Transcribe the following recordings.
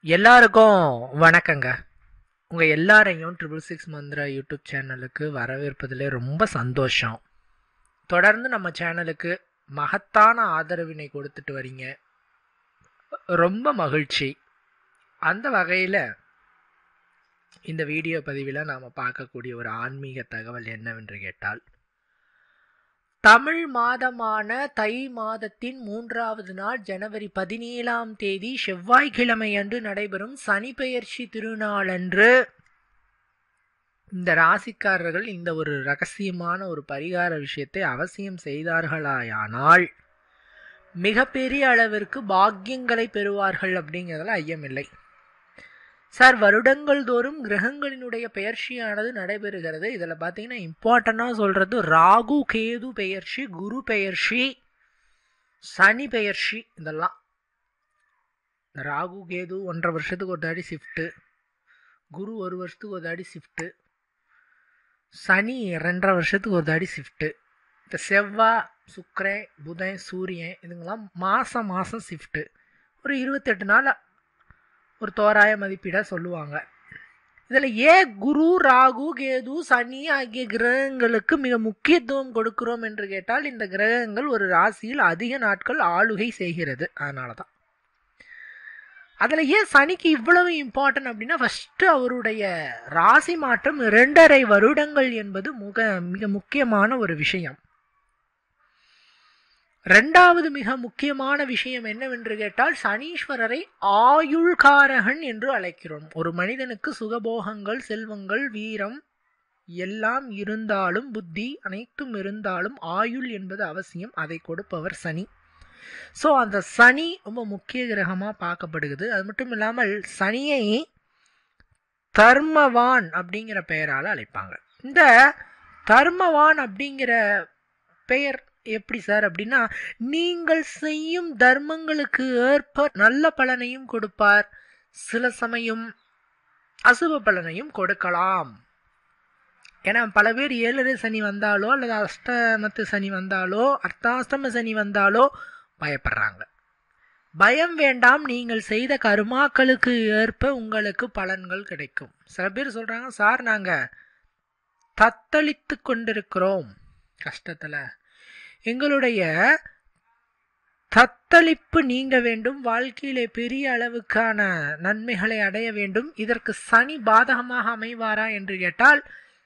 எல்லாருக்கும் வணக்கங்க உங்கள் எல்லாரையும் ட்ரிபிள் சிக்ஸ் மந்த்ரா யூடியூப் சேனலுக்கு வரவேற்பதில் ரொம்ப சந்தோஷம் தொடர்ந்து நம்ம சேனலுக்கு மகத்தான ஆதரவினை கொடுத்துட்டு வரீங்க ரொம்ப மகிழ்ச்சி அந்த வகையில் இந்த வீடியோ பதிவில் நாம் பார்க்கக்கூடிய ஒரு ஆன்மீக தகவல் என்னவென்று கேட்டால் தமிழ் மாதமான தை மாதத்தின் மூன்றாவது நாள் ஜனவரி பதினேழாம் தேதி செவ்வாய்க்கிழமை அன்று நடைபெறும் சனி பெயர்ச்சி திருநாளன்று இந்த ராசிக்காரர்கள் இந்த ஒரு ரகசியமான ஒரு பரிகார விஷயத்தை அவசியம் செய்தார்களாயானால் மிகப்பெரிய அளவிற்கு பாக்கியங்களை பெறுவார்கள் அப்படிங்கிறதுல ஐயமில்லை சார் வருடங்கள் தோறும் கிரகங்களினுடைய பெயர்ச்சியானது நடைபெறுகிறது இதில் பார்த்தீங்கன்னா இம்பார்ட்டண்ட்டாக சொல்கிறது ராகு கேது பெயர்ச்சி குரு பெயர்ச்சி சனி பெயர்ச்சி இதெல்லாம் இந்த ராகு கேது ஒன்றரை வருஷத்துக்கு ஒரு தாடி ஷிஃப்ட்டு குரு ஒரு வருஷத்துக்கு ஒரு தாடி ஷிஃப்ட்டு சனி ரெண்டரை வருஷத்துக்கு ஒரு தாடி ஷிஃப்ட்டு இந்த செவ்வாய் சுக்கரன் புதன் சூரியன் இதுங்கெல்லாம் மாதம் மாதம் ஷிஃப்ட்டு ஒரு இருபத்தெட்டு நாள் ஒரு தோராய மதிப்பீடாக சொல்லுவாங்க இதில் ஏன் குரு ராகு கேது சனி ஆகிய கிரகங்களுக்கு மிக முக்கியத்துவம் கொடுக்கிறோம் என்று கேட்டால் இந்த கிரகங்கள் ஒரு ராசியில் அதிக நாட்கள் ஆளுகை செய்கிறது அதனால தான் அதில் ஏன் சனிக்கு இவ்வளவு இம்பார்ட்டன்ட் அப்படின்னா ஃபஸ்ட்டு அவருடைய ராசி மாற்றம் இரண்டரை வருடங்கள் என்பது முக மிக முக்கியமான ஒரு விஷயம் ரெண்டாவது மிக முக்கியமான விஷயம் என்னவென்று கேட்டால் சனீஸ்வரரை ஆயுள்காரகன் என்று அழைக்கிறோம் ஒரு மனிதனுக்கு சுகபோகங்கள் செல்வங்கள் வீரம் எல்லாம் இருந்தாலும் புத்தி அனைத்தும் இருந்தாலும் ஆயுள் என்பது அவசியம் அதை கொடுப்பவர் சனி ஸோ அந்த சனி ரொம்ப முக்கிய கிரகமாக பார்க்கப்படுகிறது அது மட்டும் இல்லாமல் சனியை தர்மவான் அப்படிங்கிற பெயரால் அழைப்பாங்க இந்த தர்மவான் அப்படிங்கிற பெயர் எப்படி சார் அப்படின்னா நீங்கள் செய்யும் தர்மங்களுக்கு ஏற்ப நல்ல பலனையும் கொடுப்பார் சில சமயம் அசுப பலனையும் கொடுக்கலாம் ஏன்னா பல பேர் ஏழரை சனி வந்தாலோ அல்லது அஷ்டமத்து சனி வந்தாலோ அர்த்தாஷ்டம சனி வந்தாலோ பயப்படுறாங்க பயம் வேண்டாம் நீங்கள் செய்த கருமாக்களுக்கு ஏற்ப உங்களுக்கு பலன்கள் கிடைக்கும் சில பேர் சொல்கிறாங்க சார் நாங்கள் தத்தளித்து கொண்டிருக்கிறோம் கஷ்டத்தில் எங்களுடைய தத்தளிப்பு நீங்க வேண்டும் வாழ்க்கையிலே பெரிய அளவுக்கான நன்மைகளை அடைய வேண்டும் இதற்கு சனி பாதகமாக அமைவாரா என்று கேட்டால்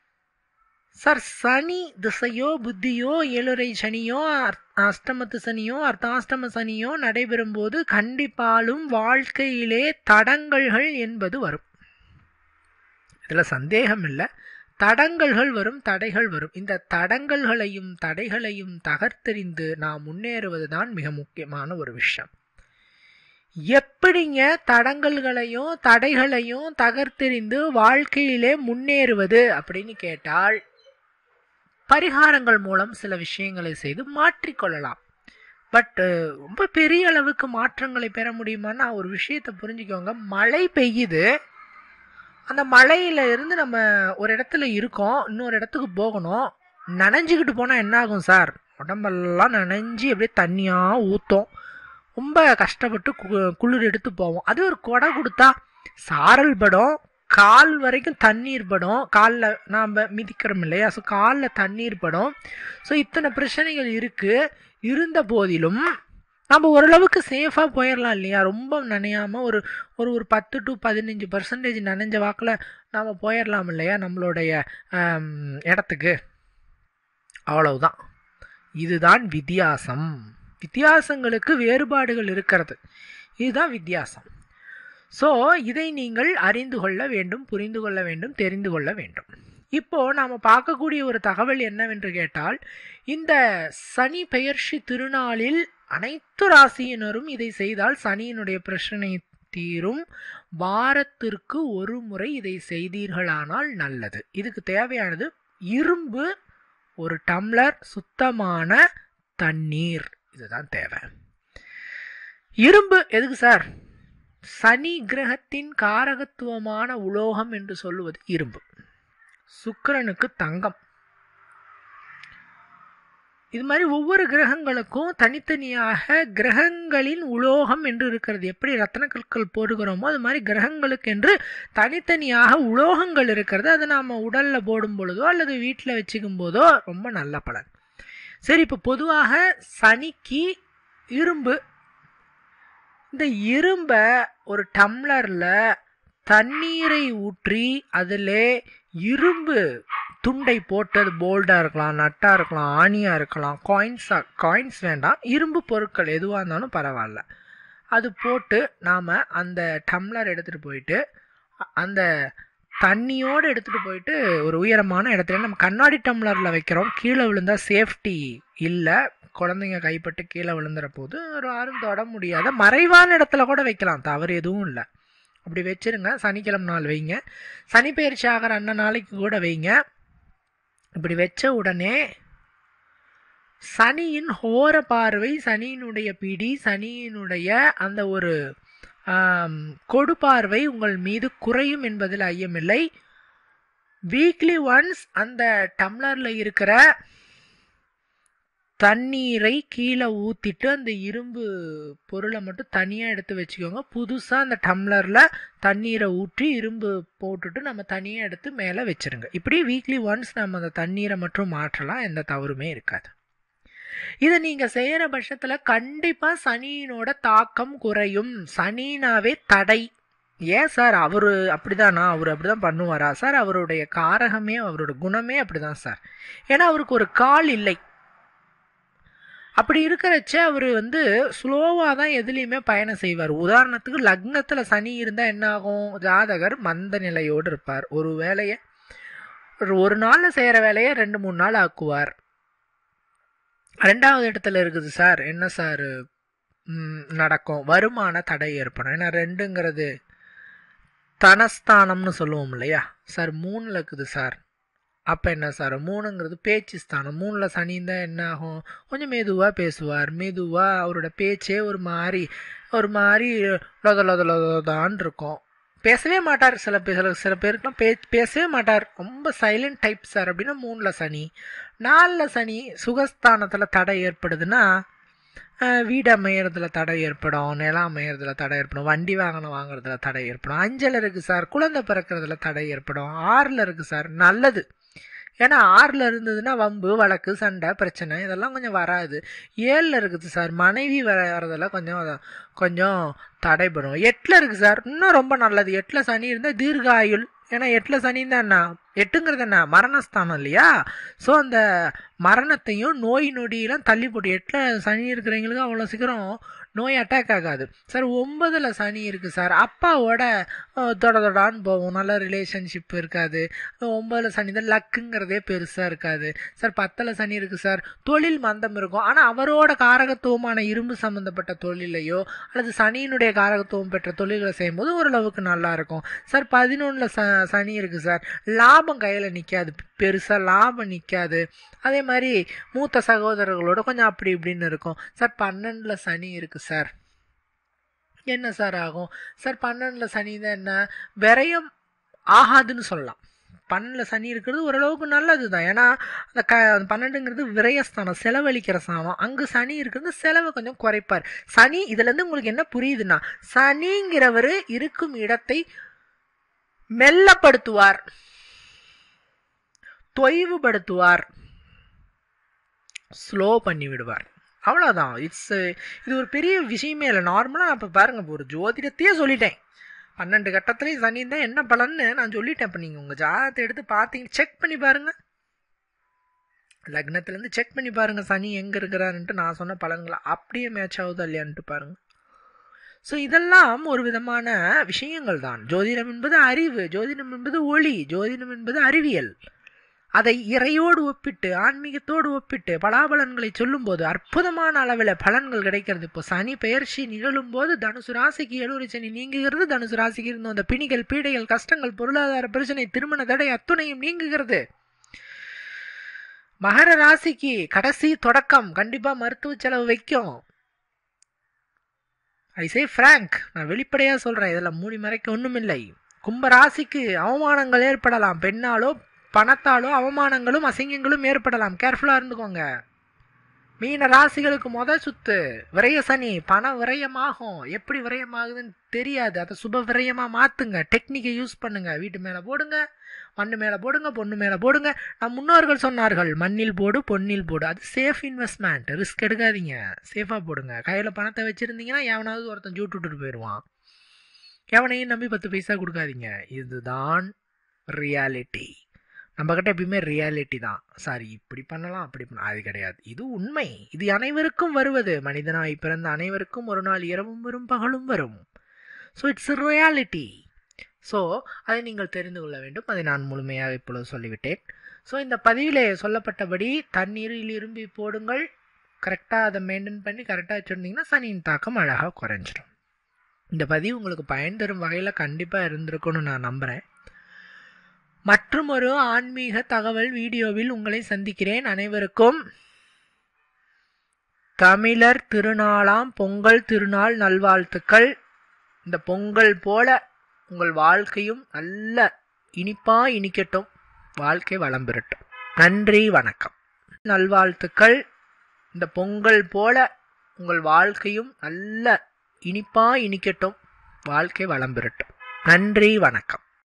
சார் சனி திசையோ புத்தியோ ஏழுரை சனியோ அஷ்டமத்து சனியோ அர்த்தாஷ்டம சனியோ நடைபெறும் போது கண்டிப்பாலும் வாழ்க்கையிலே தடங்கல்கள் என்பது வரும் இதில் சந்தேகம் இல்லை தடங்கல்கள் வரும் தடைகள் வரும் இந்த தடங்கல்களையும் தடைகளையும் தகர்த்தெறிந்து நாம் முன்னேறுவது தான் மிக முக்கியமான ஒரு விஷயம் எப்படிங்க தடங்கல்களையும் தடைகளையும் தகர்த்தெறிந்து வாழ்க்கையிலே முன்னேறுவது அப்படின்னு கேட்டால் பரிகாரங்கள் மூலம் சில விஷயங்களை செய்து மாற்றிக்கொள்ளலாம் பட் ரொம்ப பெரிய அளவுக்கு மாற்றங்களை பெற முடியுமான்னா ஒரு விஷயத்தை புரிஞ்சுக்கோங்க மழை பெய்யுது அந்த மலையில இருந்து நம்ம ஒரு இடத்துல இருக்கோம் இன்னொரு இடத்துக்கு போகணும் நனைஞ்சிக்கிட்டு போனால் என்ன ஆகும் சார் உடம்பெல்லாம் நனைஞ்சி அப்படியே தண்ணியாக ஊற்றும் ரொம்ப கஷ்டப்பட்டு குளிர் எடுத்து போவோம் அது ஒரு கொடை கொடுத்தா சாரல் படம் கால் வரைக்கும் தண்ணீர் படம் காலில் நாம் மிதிக்கிறோம் இல்லையா ஸோ காலில் தண்ணீர் படம் ஸோ இத்தனை பிரச்சனைகள் இருக்குது இருந்த போதிலும் நம்ம ஓரளவுக்கு சேஃபாக போயிடலாம் இல்லையா ரொம்ப நனையாமல் ஒரு ஒரு ஒரு பத்து டு பதினஞ்சு பர்சன்டேஜ் நனைஞ்ச வாக்கில் நாம் போயிடலாம் இல்லையா நம்மளுடைய இடத்துக்கு அவ்வளவுதான் இதுதான் வித்தியாசம் வித்தியாசங்களுக்கு வேறுபாடுகள் இருக்கிறது இதுதான் வித்தியாசம் ஸோ இதை நீங்கள் அறிந்து கொள்ள வேண்டும் புரிந்து கொள்ள வேண்டும் தெரிந்து கொள்ள வேண்டும் இப்போ நாம் பார்க்கக்கூடிய ஒரு தகவல் என்னவென்று கேட்டால் இந்த சனி பெயர்ச்சி திருநாளில் அனைத்து ராசியினரும் இதை செய்தால் சனியினுடைய பிரச்சனை தீரும் வாரத்திற்கு ஒரு முறை இதை செய்தீர்களானால் நல்லது இதுக்கு தேவையானது இரும்பு ஒரு டம்ளர் சுத்தமான தண்ணீர் இதுதான் தேவை இரும்பு எதுக்கு சார் சனி கிரகத்தின் காரகத்துவமான உலோகம் என்று சொல்லுவது இரும்பு சுக்கிரனுக்கு தங்கம் இது மாதிரி ஒவ்வொரு கிரகங்களுக்கும் தனித்தனியாக கிரகங்களின் உலோகம் என்று இருக்கிறது எப்படி ரத்தன கற்கள் போடுகிறோமோ அது மாதிரி கிரகங்களுக்கு என்று தனித்தனியாக உலோகங்கள் இருக்கிறது அதை நாம் உடலில் போடும் பொழுதோ அல்லது வீட்டில் வச்சுக்கும் போதோ ரொம்ப நல்ல பலன் சரி இப்போ பொதுவாக சனிக்கு இரும்பு இந்த இரும்பை ஒரு டம்ளரில் தண்ணீரை ஊற்றி அதில் இரும்பு துண்டை போட்டு அது போல்டாக இருக்கலாம் நட்டாக இருக்கலாம் ஆணியாக இருக்கலாம் காயின்ஸாக காயின்ஸ் வேண்டாம் இரும்பு பொருட்கள் எதுவாக இருந்தாலும் பரவாயில்ல அது போட்டு நாம் அந்த டம்ளர் எடுத்துகிட்டு போயிட்டு அந்த தண்ணியோடு எடுத்துகிட்டு போயிட்டு ஒரு உயரமான இடத்துல நம்ம கண்ணாடி டம்ளரில் வைக்கிறோம் கீழே விழுந்தால் சேஃப்டி இல்லை குழந்தைங்க கைப்பட்டு கீழே விழுந்துற போது ஒரு யாரும் தொட முடியாத மறைவான இடத்துல கூட வைக்கலாம் தவறு எதுவும் இல்லை அப்படி வச்சிருங்க சனிக்கிழமை நாள் வைங்க சனி பயிற்சி ஆகிற அன்ன நாளைக்கு கூட வைங்க இப்படி வச்ச உடனே சனியின் ஹோர பார்வை சனியினுடைய பிடி சனியினுடைய அந்த ஒரு கொடுபார்வை உங்கள் மீது குறையும் என்பதில் ஐயமில்லை வீக்லி ஒன்ஸ் அந்த டம்ளரில் இருக்கிற தண்ணீரை கீழே ஊற்றிட்டு அந்த இரும்பு பொருளை மட்டும் தனியாக எடுத்து வச்சுக்கோங்க புதுசாக அந்த டம்ளரில் தண்ணீரை ஊற்றி இரும்பு போட்டுட்டு நம்ம தனியாக எடுத்து மேலே வச்சுருங்க இப்படி வீக்லி ஒன்ஸ் நம்ம அந்த தண்ணீரை மட்டும் மாற்றலாம் எந்த தவறுமே இருக்காது இதை நீங்கள் செய்கிற பட்சத்தில் கண்டிப்பாக சனியினோட தாக்கம் குறையும் சனினாவே தடை ஏன் சார் அவர் அப்படிதானா அவர் அப்படிதான் பண்ணுவாரா சார் அவருடைய காரகமே அவரோட குணமே அப்படிதான் சார் ஏன்னா அவருக்கு ஒரு கால் இல்லை அப்படி இருக்கிறச்ச அவர் வந்து ஸ்லோவாக தான் எதுலேயுமே பயணம் செய்வார் உதாரணத்துக்கு லக்னத்தில் சனி இருந்தால் என்ன ஆகும் ஜாதகர் மந்த நிலையோடு இருப்பார் ஒரு வேலையை ஒரு நாளில் செய்கிற வேலையை ரெண்டு மூணு நாள் ஆக்குவார் ரெண்டாவது இடத்துல இருக்குது சார் என்ன சார் நடக்கும் வருமான தடை ஏற்படும் ஏன்னா ரெண்டுங்கிறது தனஸ்தானம்னு சொல்லுவோம் இல்லையா சார் மூணில் இருக்குது சார் அப்போ என்ன சார் மூணுங்கிறது பேச்சு ஸ்தானம் மூணில் சனி தான் என்ன ஆகும் கொஞ்சம் மெதுவாக பேசுவார் மெதுவாக அவரோட பேச்சே ஒரு மாதிரி ஒரு மாதிரி லொத லொத லொதான் இருக்கும் பேசவே மாட்டார் சில பேர் சில சில பேருக்குலாம் பே பேசவே மாட்டார் ரொம்ப சைலண்ட் டைப் சார் அப்படின்னா மூணில் சனி நாலில் சனி சுகஸ்தானத்தில் தடை ஏற்படுதுன்னா வீடு அமையறதுல தடை ஏற்படும் நிலம் அமையறதுல தடை ஏற்படும் வண்டி வாகனம் வாங்குறதுல தடை ஏற்படும் அஞ்சல் இருக்குது சார் குழந்தை பிறக்கிறதுல தடை ஏற்படும் ஆறில் இருக்குது சார் நல்லது ஏன்னா ஆறில் இருந்ததுன்னா வம்பு வழக்கு சண்டை பிரச்சனை இதெல்லாம் கொஞ்சம் வராது ஏழில் இருக்குது சார் மனைவி வர வரதெல்லாம் கொஞ்சம் கொஞ்சம் தடைப்படும் எட்டில் இருக்குது சார் இன்னும் ரொம்ப நல்லது எட்டில் சனி இருந்தால் தீர்காயுள் ஏன்னா எட்டில் சனி தான் என்ன எட்டுங்கிறது என்ன மரணஸ்தானம் இல்லையா ஸோ அந்த மரணத்தையும் நோய் நொடியெல்லாம் தள்ளி போட்டு எட்டில் சனி இருக்கிறவங்களுக்கு அவ்வளோ சீக்கிரம் நோய் அட்டாக் ஆகாது சார் ஒன்பதில் சனி இருக்குது சார் அப்பாவோட தொட தொடான்னு போவோம் நல்ல ரிலேஷன்ஷிப் இருக்காது ஒன்பதில் சனி தான் லக்குங்கிறதே பெருசாக இருக்காது சார் பத்தில் சனி இருக்குது சார் தொழில் மந்தம் இருக்கும் ஆனால் அவரோட காரகத்துவமான இரும்பு சம்மந்தப்பட்ட தொழிலையோ அல்லது சனியினுடைய காரகத்துவம் பெற்ற தொழில்களை செய்யும்போது ஓரளவுக்கு நல்லா இருக்கும் சார் பதினொன்றில் ச சனி இருக்குது சார் லாபம் கையில் நிற்காது பெருசாக லாபம் நிற்காது அதே மாதிரி மூத்த சகோதரர்களோட கொஞ்சம் அப்படி இப்படின்னு இருக்கும் சார் பன்னெண்டில் சனி இருக்குது சார் என்ன சார் ஆகும் சார் பன்னெண்டில் சனி தான் என்ன விரயம் ஆகாதுன்னு சொல்லலாம் பன்னெண்டில் சனி இருக்கிறது ஓரளவுக்கு நல்லது தான் ஏன்னா அந்த க பன்னெண்டுங்கிறது விரயஸ்தானம் செலவழிக்கிற ஸ்தானம் அங்கே சனி இருக்கிறது செலவை கொஞ்சம் குறைப்பார் சனி இதுலேருந்து உங்களுக்கு என்ன புரியுதுன்னா சனிங்கிறவர் இருக்கும் இடத்தை மெல்லப்படுத்துவார் தொய்வுபடுத்துவார் ஸ்லோ பண்ணி விடுவார் அவ்வளோதான் இட்ஸ் இது ஒரு பெரிய விஷயமே இல்லை நார்மலாக நான் இப்போ பாருங்கள் ஒரு ஜோதிடத்தையே சொல்லிட்டேன் பன்னெண்டு கட்டத்துலேயும் சனி தான் என்ன பலன்னு நான் சொல்லிட்டேன் இப்போ நீங்கள் உங்கள் ஜாதகத்தை எடுத்து பார்த்தீங்க செக் பண்ணி பாருங்கள் லக்னத்துலேருந்து செக் பண்ணி பாருங்கள் சனி எங்கே இருக்கிறாருன்ட்டு நான் சொன்ன பலன்களை அப்படியே மேட்ச் ஆகுதா இல்லையான்ட்டு பாருங்கள் ஸோ இதெல்லாம் ஒரு விதமான விஷயங்கள் தான் ஜோதிடம் என்பது அறிவு ஜோதிடம் என்பது ஒளி ஜோதிடம் என்பது அறிவியல் அதை இறையோடு ஒப்பிட்டு ஆன்மீகத்தோடு ஒப்பிட்டு பலாபலன்களை சொல்லும்போது அற்புதமான அளவில் பலன்கள் கிடைக்கிறது இப்போ சனி பெயர்ச்சி நிகழும் போது தனுசு ராசிக்கு எழுவரி சனி நீங்குகிறது தனுசு ராசிக்கு இருந்த அந்த பிணிகள் பீடைகள் கஷ்டங்கள் பொருளாதார பிரச்சனை திருமண தடை அத்துணையும் நீங்குகிறது மகர ராசிக்கு கடைசி தொடக்கம் கண்டிப்பா மருத்துவ செலவு வைக்கும் ஐ சே ஃப்ராங்க் நான் வெளிப்படையா சொல்றேன் இதில் மூடி மறைக்க ஒன்றுமில்லை கும்ப ராசிக்கு அவமானங்கள் ஏற்படலாம் பெண்ணாலோ பணத்தாலோ அவமானங்களும் அசிங்கங்களும் ஏற்படலாம் கேர்ஃபுல்லாக இருந்துக்கோங்க மீன ராசிகளுக்கு முத சுத்து விரய சனி பண விரயமாகும் எப்படி விரயமாகுதுன்னு தெரியாது அதை சுப விரயமா மாத்துங்க டெக்னிக்கை யூஸ் பண்ணுங்க வீட்டு மேல போடுங்க மண்ணு மேல போடுங்க பொண்ணு மேல போடுங்க நம் முன்னோர்கள் சொன்னார்கள் மண்ணில் போடு பொன்னில் போடு அது சேஃப் இன்வெஸ்ட்மெண்ட் ரிஸ்க் எடுக்காதீங்க சேஃபா போடுங்க கையில பணத்தை வச்சிருந்தீங்கன்னா எவனாவது ஒருத்தன் ஜூட்டு விட்டுட்டு போயிடுவான் எவனையும் நம்பி பத்து பைசா கொடுக்காதீங்க இதுதான் ரியாலிட்டி நம்மக்கிட்ட எப்பயுமே ரியாலிட்டி தான் சாரி இப்படி பண்ணலாம் அப்படி பண்ணலாம் அது கிடையாது இது உண்மை இது அனைவருக்கும் வருவது மனிதனாய் பிறந்த அனைவருக்கும் ஒரு நாள் இரவும் வரும் பகலும் வரும் ஸோ இட்ஸ் ரியாலிட்டி ஸோ அதை நீங்கள் தெரிந்து கொள்ள வேண்டும் அதை நான் முழுமையாக இப்பொழுது சொல்லிவிட்டேன் ஸோ இந்த பதிவிலே சொல்லப்பட்டபடி தண்ணீரில் இரும்பி போடுங்கள் கரெக்டாக அதை மெயின்டைன் பண்ணி கரெக்டாக வச்சுருந்தீங்கன்னா சனியின் தாக்கம் அழகாக குறைஞ்சிடும் இந்த பதிவு உங்களுக்கு பயன் தரும் வகையில் கண்டிப்பாக இருந்திருக்கும்னு நான் நம்புகிறேன் மற்றும் ஒரு ஆன்மீக தகவல் வீடியோவில் உங்களை சந்திக்கிறேன் அனைவருக்கும் தமிழர் திருநாளாம் பொங்கல் திருநாள் நல்வாழ்த்துக்கள் இந்த பொங்கல் போல உங்கள் வாழ்க்கையும் நல்ல இனிப்பா இனிக்கட்டும் வாழ்க்கை வளம் பெறட்டும் நன்றி வணக்கம் நல்வாழ்த்துக்கள் இந்த பொங்கல் போல உங்கள் வாழ்க்கையும் நல்ல இனிப்பா இனிக்கட்டும் வாழ்க்கை வளம் பெறட்டும் நன்றி வணக்கம்